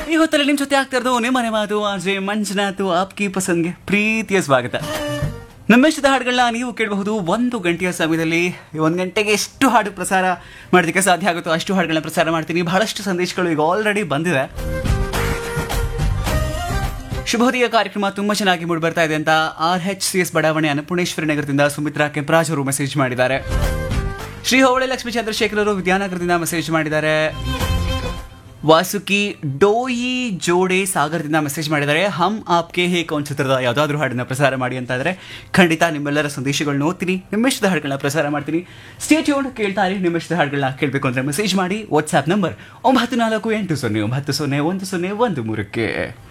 ಈ ಹೊತ್ತಲ್ಲಿ ನಿಮ್ಮ ಜೊತೆ ಆಗ್ತಾ ಇರೋದು ನಿಮ್ಮನೆ ಮಾತು ಆಜೆ ಮಂಜುನಾಥ್ ಆಪ್ಕಿ ಪಸಂದ್ಗೆ ಪ್ರೀತಿಯ ಸ್ವಾಗತ ನಮ್ಮೆಷ್ಟದ ಹಾಡುಗಳನ್ನ ನೀವು ಕೇಳಬಹುದು ಒಂದು ಗಂಟೆಯ ಸಮಯದಲ್ಲಿ ಒಂದು ಗಂಟೆಗೆ ಎಷ್ಟು ಹಾಡು ಪ್ರಸಾರ ಮಾಡೋದಕ್ಕೆ ಸಾಧ್ಯ ಆಗುತ್ತೋ ಅಷ್ಟು ಹಾಡುಗಳನ್ನ ಪ್ರಸಾರ ಮಾಡ್ತೀನಿ ಬಹಳಷ್ಟು ಸಂದೇಶಗಳು ಈಗ ಆಲ್ರೆಡಿ ಬಂದಿದೆ ಶುಭೋದಯ ಕಾರ್ಯಕ್ರಮ ತುಂಬಾ ಚೆನ್ನಾಗಿ ಮೂಡಿ ಬರ್ತಾ ಇದೆ ಅಂತ ಆರ್ ಎಚ್ ಸಿ ಎಸ್ ಬಡಾವಣೆ ಅನ್ನಪೂರ್ಣೇಶ್ವರಿ ನಗರದಿಂದ ಸುಮಿತ್ರಾ ಕೆಂಪರಾಜ್ ಅವರು ಮೆಸೇಜ್ ಮಾಡಿದ್ದಾರೆ ಶ್ರೀ ಹೋಬಳಿ ಲಕ್ಷ್ಮೀ ಚಂದ್ರಶೇಖರ್ ಅವರು ವಿದ್ಯಾನಗರದಿಂದ ಮೆಸೇಜ್ ಮಾಡಿದ್ದಾರೆ ವಾಸುಕಿ ಡೋಯಿ ಜೋಡೆ ಸಾಗರದಿಂದ ಮೆಸೇಜ್ ಮಾಡಿದ್ದಾರೆ ಹಮ್ ಆಪ್ಕೆ ಹೇ ಕೌನ್ ಚಿತ್ರದ ಯಾವುದಾದ್ರೂ ಹಾಡನ್ನ ಪ್ರಸಾರ ಮಾಡಿ ಅಂತ ಇದ್ರೆ ಖಂಡಿತ ನಿಮ್ಮೆಲ್ಲರ ಸಂದೇಶಗಳನ್ನ ಓದ್ತೀನಿ ನಿಮ್ಮೆಷ್ಟದ ಹಾಡುಗಳನ್ನ ಪ್ರಸಾರ ಮಾಡ್ತೀನಿ ಸ್ಟೇಟ್ ಯೂನ್ ಕೇಳ್ತಾ ಇರಿ ನಿಮ್ಮೆಷ್ಟದ ಹಾಡುಗಳನ್ನ ಕೇಳಬೇಕು ಅಂದ್ರೆ ಮೆಸೇಜ್ ಮಾಡಿ ವಾಟ್ಸ್ಆ್ಯಪ್ ನಂಬರ್ ಒಂಬತ್ತು ನಾಲ್ಕು ಎಂಟು ಸೊನ್ನೆ ಒಂಬತ್ತು ಸೊನ್ನೆ ಒಂದು ಸೊನ್ನೆ ಒಂದು ಮೂರಕ್ಕೆ